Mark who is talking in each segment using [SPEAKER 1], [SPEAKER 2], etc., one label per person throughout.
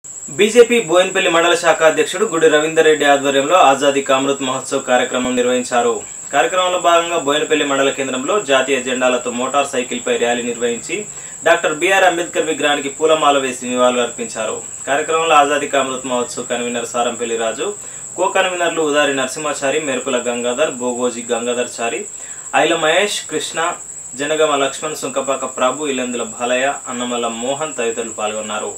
[SPEAKER 1] BJP Boinpally మండల శాఖ అధ్యక్షుడు గుడి రవీందర్ రెడ్డి ఆధ్వర్యంలో ఆజాదీ కా అమృత్ మహోత్సవ్ కార్యక్రమం నిర్వహించారు కార్యక్రమంలో భాగంగా బోయినపల్లి మండల కేంద్రంలో జాతీయ జెండాలతో మోటార్ సైకిల్పై ర్యాలీ నిర్వహించి డాక్టర్ బిఆర్ అంబేద్కర్ విగ్రహానికి పూలమాల వేసి నివాళులు అర్పించారు కార్యక్రమంలో ఆజాదీ కా అమృత్ మహోత్సవ్ కన్వీనర్ సారంపల్లి రాజు కో కన్వీనర్లు ఉదారి నరసింహాచారి మెరుపుల గంగాధర్ బోగోజీ గంగాధర్ చారి ఐల మహేష్ కృష్ణ జనగమ లక్ష్మణ్ సుంకపాక ప్రభు ఇలందుల బాలయ్య అన్నమల్ల మోహన్ తదితరులు పాల్గొన్నారు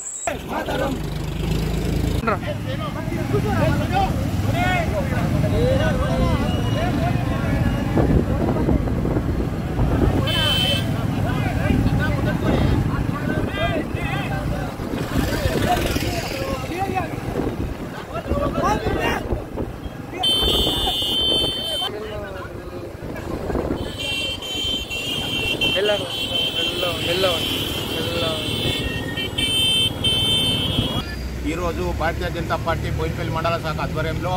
[SPEAKER 2] ఈరోజు భారతీయ జనతా పార్టీ బోయినపల్లి మండల శాఖ ఆధ్వర్యంలో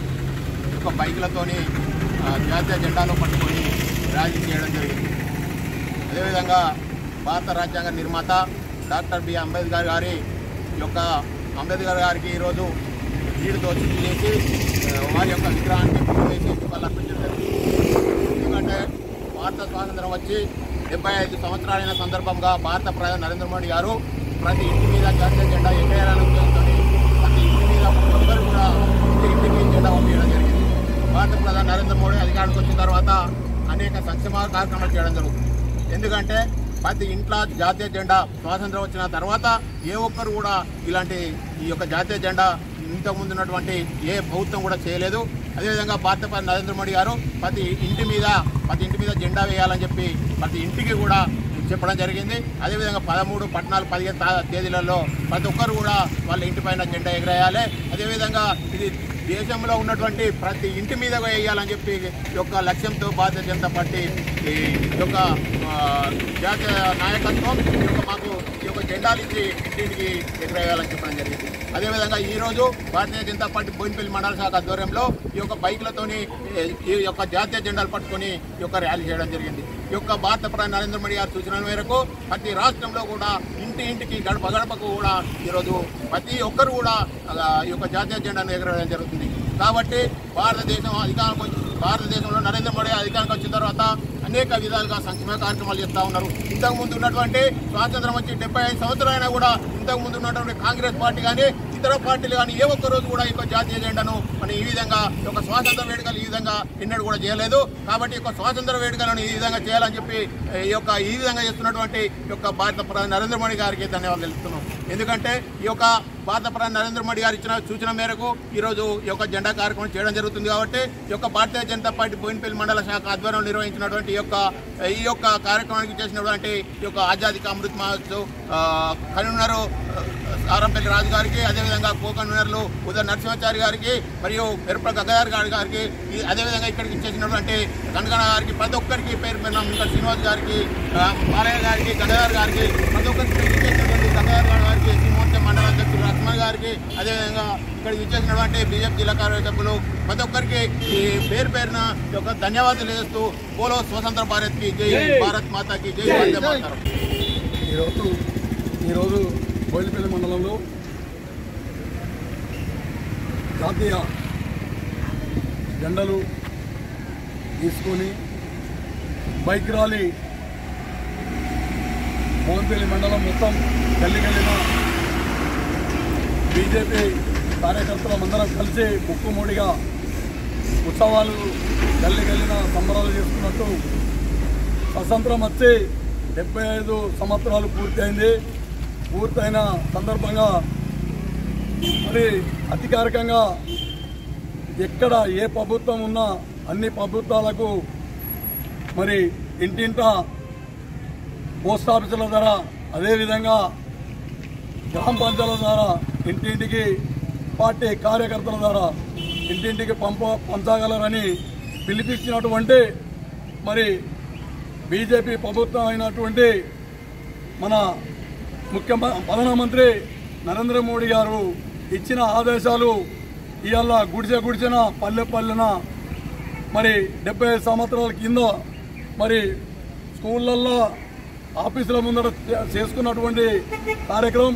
[SPEAKER 2] ఒక బైకులతోని ఆ, జాతీయ జెండాను పట్టుకొని ర్యాలీ చేయడం జరిగింది అదేవిధంగా భారత రాజ్యాంగ నిర్మాత డాక్టర్ బి అంబేద్కర్ గారి యొక్క అంబేద్కర్ గారికి ఈరోజు నీటితో చుట్టూ చేసి ఆ, వారి యొక్క విగ్రహానికి పూలు వేసి నివాళులర్పించడం జరిగింది ఎందుకంటే భారత స్వాతంత్రం వచ్చి డెబ్బై ఐదు సంవత్సరాలైన సందర్భంగా భారత ప్రధాని నరేంద్ర మోడీ గారు ప్రతి ఇంటి మీద జాతీయ జెండా ఎగరేయాలని ఉద్దేశంతో ప్రతి ఇంటి మీద ఒక్కరు కూడా ఇంటి ఇంటికి జెండా పంపించడం జరిగింది భారత ప్రధాని నరేంద్ర మోడీ అధికారానికి వచ్చిన తర్వాత అనేక సంక్షేమ కార్యక్రమాలు చేయడం జరుగుతుంది ఎందుకంటే ప్రతి ఇంట్లో జాతీయ జెండా స్వాతంత్రం వచ్చిన తర్వాత ఏ ఒక్కరు కూడా ఇలాంటి ఈ యొక్క జాతీయ జెండా ఇంతకుముందు ఉన్నటువంటి ఏ ప్రభుత్వం కూడా చేయలేదు అదేవిధంగా భారత ప్రధాని నరేంద్ర మోడీ గారు ప్రతి ఇంటి మీద ప్రతి ఇంటి మీద జెండా వేయాలని చెప్పి ప్రతి ఇంటికి కూడా చెప్పడం జరిగింది అదేవిధంగా పదమూడు పద్నాలుగు పదిహేను తా- తేదీలలో ప్రతి ఒక్కరు కూడా వాళ్ళ ఇంటి పైన జెండా ఎగరేయాలి అదేవిధంగా ఇది దేశంలో ఉన్నటువంటి ప్రతి ఇంటి మీద వేయాలని చెప్పి ఈ యొక్క లక్ష్యంతో భారతీయ జనతా పార్టీ ఈ యొక్క ఆ, జాతీయ నాయకత్వం ఈ యొక్క మాకు ఈ యొక్క జెండాలు ఇచ్చి ఇంటింటికి ఎగరేయాలని చెప్పడం జరిగింది అదేవిధంగా ఈ రోజు భారతీయ జనతా పార్టీ బోయినపల్లి మండల శాఖ ఆధ్వర్యంలో ఈ యొక్క బైకులతోని ఈ- ఈ యొక్క జాతీయ జెండాలు పట్టుకొని ఈ యొక్క ర్యాలీ చేయడం జరిగింది ఈ యొక్క భారత ప్రధాని నరేంద్ర మోడీ గారి సూచనల మేరకు ప్రతి రాష్ట్రంలో కూడా ఇంటి ఇంటికి గడప గడపకు కూడా ఈరోజు ప్రతి ఒక్కరు కూడా ఆ, ఈ యొక్క జాతీయ జెండాను ఎగరవేయడం జరుగుతుంది కాబట్టి భారతదేశం అధికారం వచ్చి భారతదేశంలో నరేంద్ర మోడీ అధికారానికి వచ్చిన తర్వాత అనేక విధాలుగా సంక్షేమ కార్యక్రమాలు చేస్తూ ఉన్నారు ఇంతకు ముందు ఉన్నటువంటి స్వాతంత్రం వచ్చి డెబ్బై ఐదు సంవత్సరాలైనా కూడా ఇంతకు ముందు ఉన్నటువంటి కాంగ్రెస్ పార్టీ కానీ ఇతర పార్టీలు కానీ ఏ ఒక్క రోజు కూడా ఈ యొక్క జాతీయ జెండాను మనం ఈ విధంగా ఈ యొక్క స్వాతంత్ర వేడుకలు ఈ విధంగా ఎన్నడూ కూడా చేయలేదు కాబట్టి ఈ యొక్క స్వాతంత్ర వేడుకలను ఈ విధంగా చేయాలని చెప్పి ఈ యొక్క ఈ విధంగా చేస్తున్నటువంటి ఈ యొక్క భారత ప్రధాని నరేంద్ర మోడీ గారికి ధన్యవాదాలు తెలుపుతున్నాం ఎందుకంటే ఈ యొక్క భారత ప్రధాని నరేంద్ర మోడీ గారు ఇచ్చిన సూచన మేరకు ఈరోజు ఈ యొక్క జెండా కార్యక్రమం చేయడం జరుగుతుంది కాబట్టి ఈ యొక్క భారతీయ జనతా పార్టీ బోయినపల్లి మండల శాఖ ఆధ్వర్యంలో నిర్వహించినటువంటి ఈ యొక్క ఈ యొక్క కార్యక్రమానికి చేసినటువంటి ఈ యొక్క ఆజాదీ కా అమృత్ మహోత్సవ్ ఆ, కన్వీనర్ ఆ, ఆరంపల్లి రాజు గారికి అదేవిధంగా కో కన్వీనర్లు ఉదయ నరసింహాచారి గారికి మరియు మెరుపల గంగాధర్ గారి గారికి ఈ అదేవిధంగా ఇక్కడికి ఇచ్చేసినటువంటి కనకన గారికి ప్రతి ఒక్కరికి పేరు పేరున ఇంకా శ్రీనివాస్ గారికి ఆ, బాలయ్య గారికి గంగాధర్ గారికి ప్రతి ఒక్కరికి ఇక్కడికి ఇచ్చేసినటువంటి గంగాధర్ గారి గారికి శ్రీమూర్తి మండల అధ్యక్షులు లక్ష్మణ్ గారికి అదేవిధంగా ఇక్కడికి ఇచ్చేసినటువంటి బీజేపీ జిల్లా కార్యసభ్యులు ప్రతి ఒక్కరికి ఈ పేరు పేరున ఈ యొక్క ధన్యవాదాలు చేస్తూ పోలో స్వతంత్ర భారత్కి జై భారత్ మాతాకి జై వందే మాతరం
[SPEAKER 3] ఈరోజు ఈరోజు బోయిలపల్లి మండలంలో జాతీయ జెండలు తీసుకొని బైక్ ర్యాలీ మోహన్పల్లి మండలం మొత్తం గల్లి గల్లిన బీజేపీ కార్యకర్తలం అందరం కలిసి ముక్కుమూడిగా ఉత్సవాలు గల్లి గల్లిన సంబరాలు చేసుకున్నట్టు స్వతంత్రం వచ్చి డెబ్బై ఐదు సంవత్సరాలు పూర్తయింది పూర్తయిన సందర్భంగా మరి అధికారికంగా ఎక్కడ ఏ ప్రభుత్వం ఉన్నా అన్ని ప్రభుత్వాలకు మరి ఇంటింట పోస్ట్ ఆఫీసుల ద్వారా అదేవిధంగా గ్రామ పంచాయతీల ద్వారా ఇంటింటికి పార్టీ కార్యకర్తల ద్వారా ఇంటింటికి పంప పంచగలరని పిలిపించినటువంటి మరి బీజేపీ ప్రభుత్వం అయినటువంటి మన ముఖ్యమ ప్రధానమంత్రి నరేంద్ర మోడీ గారు ఇచ్చిన ఆదేశాలు ఇవాళ గుడిసె గుడిసిన పల్లె పల్లెన మరి డెబ్బై ఐదు సంవత్సరాల కింద మరి స్కూళ్ళల్లో ఆఫీసుల ముందర చే- చేసుకున్నటువంటి కార్యక్రమం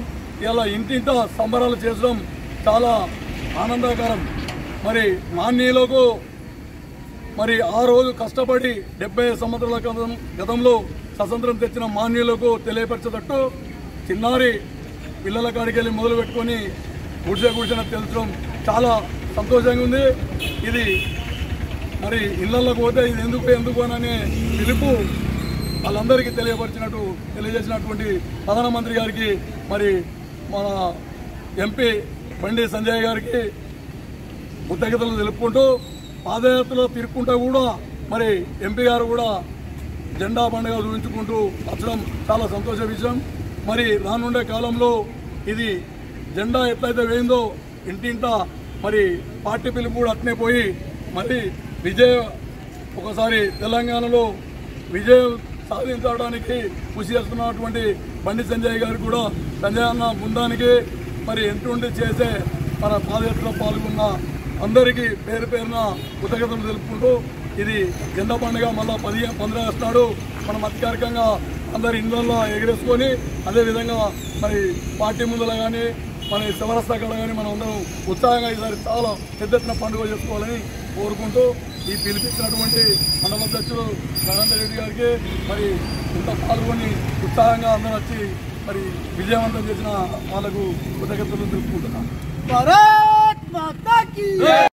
[SPEAKER 3] ఇలా ఇంటింట సంబరాలు చేయడం చాలా ఆనందకరం మరి మాన్యులకు మరి ఆ రోజు కష్టపడి డెబ్బై సంవత్సరాల క్రితం గతంలో స్వతంత్రం తెచ్చిన మాన్యులకు తెలియపరచేటట్టు చిన్నారి పిల్లల కాడికి వెళ్ళి మొదలు పెట్టుకొని గుడిసె గుడిసెన తెలుసడం చాలా సంతోషంగా ఉంది ఇది మరి ఇళ్లలోకి పోతే ఇది ఎందుకు ఎందుకు అని పిలుపు వాళ్ళందరికీ తెలియపరిచినట్టు తెలియజేసినటువంటి ప్రధానమంత్రి గారికి మరి మన ఎంపీ బండి సంజయ్ గారికి కృతజ్ఞతలు తెలుపుకుంటూ పాదయాత్రలో తిరుక్కుంటూ కూడా మరి ఎంపీ గారు కూడా జెండా పండుగ చూపించుకుంటూ వచ్చడం చాలా సంతోష విషయం మరి రానుండే కాలంలో ఇది జెండా ఎట్లయితే వేయిందో ఇంటింట మరి పార్టీ పిలుపు కూడా అట్నే పోయి మరి విజయ ఒకసారి తెలంగాణలో విజయం సాధించడానికి కృషి చేస్తున్నటువంటి బండి సంజయ్ గారు కూడా సంజయ్ అన్న బృందానికి మరి ఎంటుండి చేసే మన పాదయాత్రలో పాల్గొన్న అందరికీ పేరు పేరున కృతజ్ఞతలు తెలుపుకుంటూ ఇది జెండా పండుగ మళ్ళా పదిహేను పంద్రహ నాడు మనం అధికారికంగా అందరి ఇళ్ళల్లో ఎగరేసుకొని అదేవిధంగా మరి పార్టీ ముందులో కానీ మన శివరస్తా కాడ కానీ మనం అందరం ఉత్సాహంగా ఈసారి చాలా పెద్ద ఎత్తున పండుగ చేసుకోవాలని కోరుకుంటూ ఈ పిలిపించినటువంటి మండల అధ్యక్షులు నరేంద్ర రెడ్డి గారికి మరి ఇంత పాల్గొని ఉత్సాహంగా అందరూ వచ్చి మరి విజయవంతం చేసిన వాళ్ళకు కృతజ్ఞతలు తెలుపుకుంటున్నాను
[SPEAKER 4] भारत माता की